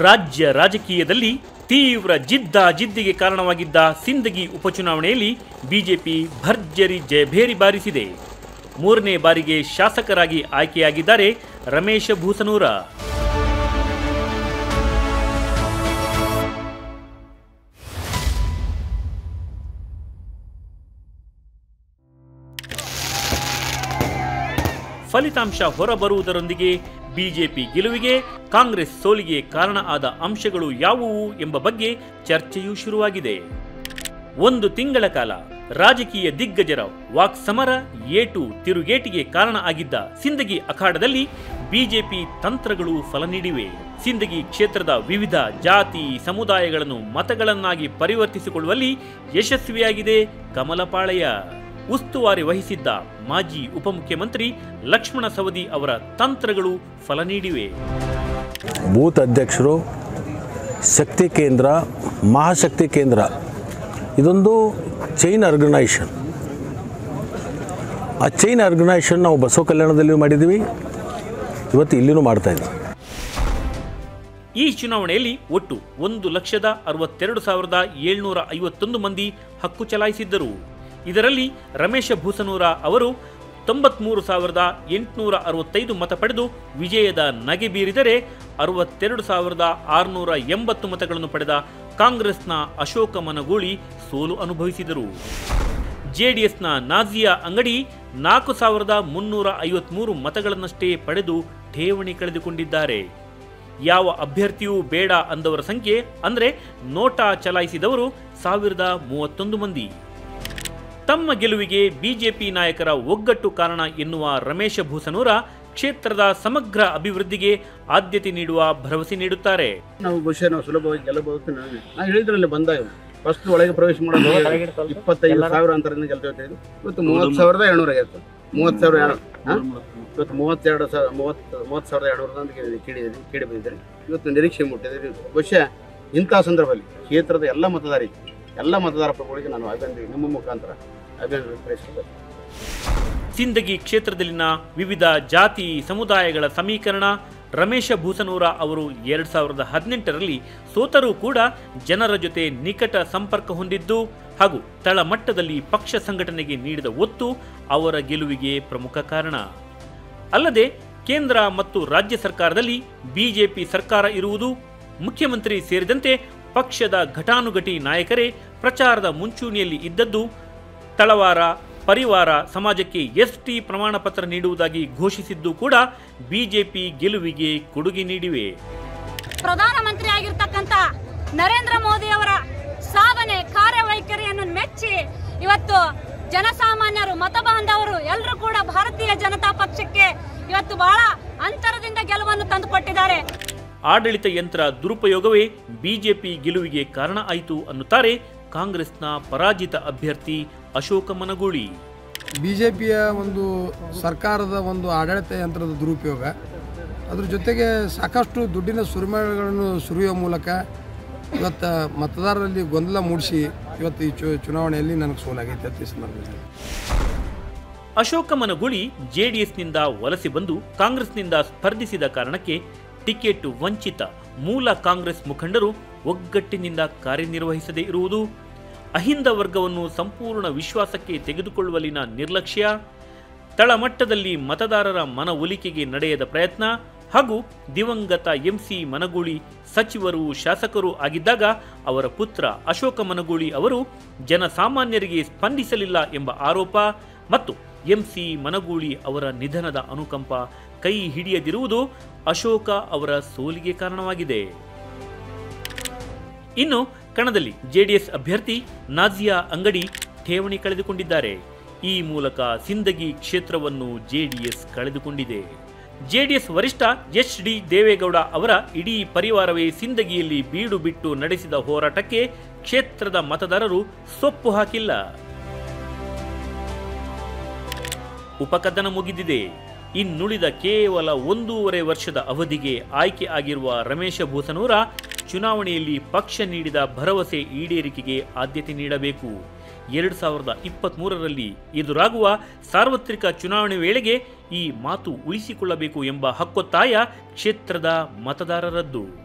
ರಾಜ್ಯ ರಾಜಕೀಯದಲ್ಲಿ ತೀವ್ರ ಜಿದ್ದ ಜಿದ್ದಿಗೆ ಕಾರಣವಾಗಿದ್ದ ಸಿಂದಗಿ ಉಪಚುನಾವಣೆಯಲ್ಲಿ ಬಿಜೆಪಿ ಭರ್ಜರಿ ಜಯಭೇರಿ ಬಾರಿಸಿದೆ ಮೂರನೇ ಬಾರಿಗೆ ಶಾಸಕರಾಗಿ ಆಯ್ಕೆಯಾಗಿದ್ದಾರೆ ರಮೇಶ ಭೂಸನೂರ ಫಲಿತಾಂಶ ಹೊರಬರುವುದರೊಂದಿಗೆ ಬಿಜೆಪಿ ಗೆಲುವಿಗೆ ಕಾಂಗ್ರೆಸ್ ಸೋಲಿಗೆ ಕಾರಣ ಆದ ಅಂಶಗಳು ಯಾವುವು ಎಂಬ ಬಗ್ಗೆ ಚರ್ಚೆಯೂ ಶುರುವಾಗಿದೆ ಒಂದು ತಿಂಗಳ ಕಾಲ ರಾಜಕೀಯ ದಿಗ್ಗಜರ ವಾಕ್ ಸಮರ ಏಟು ತಿರುಗೇಟಿಗೆ ಕಾರಣ ಆಗಿದ್ದ ಸಿಂದಗಿ ಅಖಾಡದಲ್ಲಿ ಬಿಜೆಪಿ ತಂತ್ರಗಳು ಫಲ ನೀಡಿವೆ ಸಿಂದಗಿ ಕ್ಷೇತ್ರದ ವಿವಿಧ ಜಾತಿ ಸಮುದಾಯಗಳನ್ನು ಮತಗಳನ್ನಾಗಿ ಪರಿವರ್ತಿಸಿಕೊಳ್ಳುವಲ್ಲಿ ಯಶಸ್ವಿಯಾಗಿದೆ ಕಮಲಪಾಳೆಯ ಉಸ್ತುವಾರಿ ವಹಿಸಿದ್ದ ಮಾಜಿ ಉಪಮುಖ್ಯಮಂತ್ರಿ ಲಕ್ಷ್ಮಣ ಸವದಿ ಅವರ ತಂತ್ರಗಳು ಫಲ ನೀಡಿವೆ ಬೂತ್ ಅಧ್ಯಕ್ಷರು ಶಕ್ತಿ ಕೇಂದ್ರ ಮಹಾಶಕ್ತಿ ಕೇಂದ್ರ ಇದೊಂದು ಚೈನ್ ಆರ್ಗನೈಸೇಷನ್ ಆ ಚೈನ್ ಆರ್ಗನೈಸೇಷನ್ ನಾವು ಬಸವ ಕಲ್ಯಾಣದಲ್ಲಿ ಮಾಡಿದ್ದೀವಿ ಇವತ್ತು ಇಲ್ಲಿನೂ ಮಾಡ್ತಾಯಿದ್ದೀವಿ ಈ ಚುನಾವಣೆಯಲ್ಲಿ ಒಟ್ಟು ಒಂದು ಲಕ್ಷದ ಅರವತ್ತೆರಡು ಸಾವಿರದ ಏಳ್ನೂರ ಐವತ್ತೊಂದು ಮಂದಿ ಹಕ್ಕು ಚಲಾಯಿಸಿದ್ದರು ಇದರಲ್ಲಿ ರಮೇಶ ಭೂಸನೂರ ಅವರು ತೊಂಬತ್ಮೂರು ಸಾವಿರದ ಎಂಟುನೂರ ಅರವತ್ತೈದು ಮತ ಪಡೆದು ವಿಜಯದ ನಗೆ ಬೀರಿದರೆ ಅರವತ್ತೆರಡು ಸಾವಿರದ ಆರುನೂರ ಎಂಬತ್ತು ಮತಗಳನ್ನು ಪಡೆದ ಕಾಂಗ್ರೆಸ್ನ ಅಶೋಕ ಮನಗೂಳಿ ಸೋಲು ಅನುಭವಿಸಿದರು ಜೆಡಿಎಸ್ನ ನಾಜಿಯಾ ಅಂಗಡಿ ನಾಲ್ಕು ಸಾವಿರದ ಮುನ್ನೂರ ಐವತ್ಮೂರು ಮತಗಳನ್ನಷ್ಟೇ ಪಡೆದು ಠೇವಣಿ ಕಳೆದುಕೊಂಡಿದ್ದಾರೆ ಯಾವ ಅಭ್ಯರ್ಥಿಯೂ ಬೇಡ ಅಂದವರ ಸಂಖ್ಯೆ ಅಂದರೆ ನೋಟಾ ಚಲಾಯಿಸಿದವರು ಸಾವಿರದ ಮೂವತ್ತೊಂದು ಮಂದಿ ತಮ್ಮ ಗೆಲುವಿಗೆ ಬಿಜೆಪಿ ನಾಯಕರ ಒಗ್ಗಟ್ಟು ಕಾರಣ ಎನ್ನುವ ರಮೇಶ ಭೂಸನೂರ ಕ್ಷೇತ್ರದ ಸಮಗ್ರ ಅಭಿವೃದ್ಧಿಗೆ ಆದ್ಯತೆ ನೀಡುವ ಭರವಸೆ ನೀಡುತ್ತಾರೆ ನಾವು ಬಹುಶಃ ನಾವು ಸುಲಭವಾಗಿ ಗೆಲ್ಲಬಹುದು ಅಂತ ನಾನು ನಾನು ಹೇಳಿದ್ರಲ್ಲಿ ಬಂದಾಗ ಫಸ್ಟ್ ಒಳಗೆ ಪ್ರವೇಶ ಮಾಡೋದು ಇಪ್ಪತ್ತೈದು ಸಾವಿರ ಅಂತರದಿಂದ ಗೆಲ್ತೇವೆ ಇವತ್ತು ಮೂವತ್ತು ಸಾವಿರದ ಏಳ್ನೂರ ಆಗೈತೆ ಮೂವತ್ತು ಸಾವಿರ ಏಳು ಹಾ? ಇವತ್ತು ಮೂವತ್ತೆರಡು ಸಾವಿರ ಮೂವತ್ತು ಮೂವತ್ತು ಸಾವಿರದ ಏಳ್ನೂರ ಕೇಳಿದ್ರಿ ಕೇಳಿ ಬಂದಿದ್ದಾರೆ ಇವತ್ತು ನಿರೀಕ್ಷೆ ಮುಟ್ಟಿದ್ದೀರಿ ಬಹುಶಃ ಇಂಥ ಸಂದರ್ಭದಲ್ಲಿ ಕ್ಷೇತ್ರದ ಎಲ್ಲ ಮತದಾರಿ ಎಲ್ಲ ಮತದಾರ ಪ್ರಭುಗಳಿಗೆ ನಾನು ಅಭಿನಂದಿ ನಿಮ್ಮ ಮುಖಾಂತರ ಅಭಿನಂದನೆ ತಿಳಿಸಿದ್ದೆ ಸಿಂದಗಿ ಕ್ಷೇತ್ರದಲ್ಲಿನ ವಿವಿಧ ಜಾತಿ ಸಮುದಾಯಗಳ ಸಮೀಕರಣ ರಮೇಶ ಭೂಸನೂರ ಅವರು ಎರಡ್ ಸಾವಿರದ ಹದಿನೆಂಟರಲ್ಲಿ ಸೋತರೂ ಕೂಡ ಜನರ ಜೊತೆ ನಿಕಟ ಸಂಪರ್ಕ ಹೊಂದಿದ್ದು ಹಾಗೂ ತಳಮಟ್ಟದಲ್ಲಿ ಪಕ್ಷ ಸಂಘಟನೆಗೆ ನೀಡಿದ ಒತ್ತು ಅವರ ಗೆಲುವಿಗೆ ಪ್ರಮುಖ ಕಾರಣ ಅಲ್ಲದೆ ಕೇಂದ್ರ ಮತ್ತು ರಾಜ್ಯ ಸರ್ಕಾರದಲ್ಲಿ ಬಿಜೆಪಿ ಸರ್ಕಾರ ಇರುವುದು ಮುಖ್ಯಮಂತ್ರಿ ಸೇರಿದಂತೆ ಪಕ್ಷದ ಘಟಾನುಘಟಿ ನಾಯಕರೇ ಪ್ರಚಾರದ ಮುಂಚೂಣಿಯಲ್ಲಿ ಇದ್ದದ್ದು ತಳವಾರ ಪರಿವಾರ ಸಮಾಜಕ್ಕೆ ಎಸ್ಟಿ ಪ್ರಮಾಣ ಪತ್ರ ನೀಡುವುದಾಗಿ ಘೋಷಿಸಿದ್ದು ಕೂಡ ಬಿಜೆಪಿ ಗೆಲುವಿಗೆ ಕೊಡುಗೆ ನೀಡಿವೆ ಪ್ರಧಾನಮಂತ್ರಿ ಆಗಿರ್ತಕ್ಕಂಥ ನರೇಂದ್ರ ಮೋದಿ ಅವರ ಸಾಧನೆ ಕಾರ್ಯವೈಖರಿಯನ್ನು ಮೆಚ್ಚಿ ಇವತ್ತು ಜನಸಾಮಾನ್ಯರು ಮತ ಬಾಂಧವರು ಎಲ್ಲರೂ ಕೂಡ ಭಾರತೀಯ ಜನತಾ ಪಕ್ಷಕ್ಕೆ ಇವತ್ತು ಬಹಳ ಅಂತರದಿಂದ ಗೆಲುವನ್ನು ತಂದುಕೊಟ್ಟಿದ್ದಾರೆ ಆಡಳಿತ ಯಂತ್ರ ದುರುಪಯೋಗವೇ ಬಿಜೆಪಿ ಗೆಲುವಿಗೆ ಕಾರಣ ಆಯಿತು ಅನ್ನುತ್ತಾರೆ ಕಾಂಗ್ರೆಸ್ನ ಪರಾಜಿತ ಅಭ್ಯರ್ಥಿ ಅಶೋಕ ಮನಗೂಳಿ ಬಿ ಜೆ ಪಿಯ ಒಂದು ಸರ್ಕಾರದ ಒಂದು ಆಡಳಿತ ಯಂತ್ರದ ದುರುಪಯೋಗ ಅದ್ರ ಜೊತೆಗೆ ಸಾಕಷ್ಟು ದುಡ್ಡಿನ ಸುರಿಮಳೆಗಳನ್ನು ಸುರಿಯುವ ಮೂಲಕ ಇವತ್ತು ಮತದಾರರಲ್ಲಿ ಗೊಂದಲ ಮೂಡಿಸಿ ಇವತ್ತು ಈ ಚು ಚುನಾವಣೆಯಲ್ಲಿ ನನಗೆ ಸೋಲಾಗೈತೆ ಅಂತ ಈ ಸಂದರ್ಭದಲ್ಲಿ ಅಶೋಕ ಮನಗೂಳಿ ಜೆಡಿಎಸ್ನಿಂದ ವಲಸೆ ಬಂದು ಕಾಂಗ್ರೆಸ್ನಿಂದ ಸ್ಪರ್ಧಿಸಿದ ಕಾರಣಕ್ಕೆ ಟಿಕೆಟ್ ವಂಚಿತ ಮೂಲ ಕಾಂಗ್ರೆಸ್ ಮುಖಂಡರು ಒಗ್ಗಟ್ಟಿನಿಂದ ಕಾರ್ಯನಿರ್ವಹಿಸದೇ ಇರುವುದು ಅಹಿಂದ ವರ್ಗವನ್ನು ಸಂಪೂರ್ಣ ವಿಶ್ವಾಸಕ್ಕೆ ತೆಗೆದುಕೊಳ್ಳುವಲ್ಲಿನ ನಿರ್ಲಕ್ಷ್ಯ ತಳಮಟ್ಟದಲ್ಲಿ ಮತದಾರರ ಮನವೊಲಿಕೆಗೆ ನಡೆಯದ ಪ್ರಯತ್ನ ಹಾಗೂ ದಿವಂಗತ ಎಂಸಿ ಮನಗೂಳಿ ಸಚಿವರು ಶಾಸಕರು ಆಗಿದ್ದಾಗ ಅವರ ಪುತ್ರ ಅಶೋಕ ಮನಗೂಳಿ ಅವರು ಜನಸಾಮಾನ್ಯರಿಗೆ ಸ್ಪಂದಿಸಲಿಲ್ಲ ಎಂಬ ಆರೋಪ ಮತ್ತು ಎಂಸಿ ಮನಗೂಳಿ ಅವರ ನಿಧನದ ಅನುಕಂಪ ಕೈ ಹಿಡಿಯದಿರುವುದು ಅಶೋಕ ಅವರ ಸೋಲಿಗೆ ಕಾರಣವಾಗಿದೆ ಇನ್ನು ಕಣದಲ್ಲಿ ಜೆಡಿಎಸ್ ಅಭ್ಯರ್ಥಿ ನಾಜಿಯಾ ಅಂಗಡಿ ಠೇವಣಿ ಕಳೆದುಕೊಂಡಿದ್ದಾರೆ ಈ ಮೂಲಕ ಸಿಂದಗಿ ಕ್ಷೇತ್ರವನ್ನು ಜೆಡಿಎಸ್ ಕಳೆದುಕೊಂಡಿದೆ ಜೆಡಿಎಸ್ ವರಿಷ್ಠ ಎಚ್ ಡಿ ದೇವೇಗೌಡ ಅವರ ಇಡೀ ಪರಿವಾರವೇ ಸಿಂದಗಿಯಲ್ಲಿ ಬೀಡು ಬಿಟ್ಟು ನಡೆಸಿದ ಹೋರಾಟಕ್ಕೆ ಕ್ಷೇತ್ರದ ಮತದಾರರು ಸೊಪ್ಪು ಹಾಕಿಲ್ಲ ಉಪಕದನ ಮುಗಿದಿದೆ ಇನ್ನುಳಿದ ಕೇವಲ ಒಂದೂವರೆ ವರ್ಷದ ಅವಧಿಗೆ ಆಯ್ಕೆ ಆಗಿರುವ ರಮೇಶ ಭೂಸನೂರ ಚುನಾವಣೆಯಲ್ಲಿ ಪಕ್ಷ ನೀಡಿದ ಭರವಸೆ ಈಡೇರಿಕೆಗೆ ಆದ್ಯತೆ ನೀಡಬೇಕು ಎರಡು ಸಾವಿರದ ಇಪ್ಪತ್ತ್ಮೂರರಲ್ಲಿ ಎದುರಾಗುವ ಸಾರ್ವತ್ರಿಕ ಚುನಾವಣೆ ವೇಳೆಗೆ ಈ ಮಾತು ಉಳಿಸಿಕೊಳ್ಳಬೇಕು ಎಂಬ ಹಕ್ಕೊತ್ತಾಯ ಕ್ಷೇತ್ರದ ಮತದಾರರದ್ದು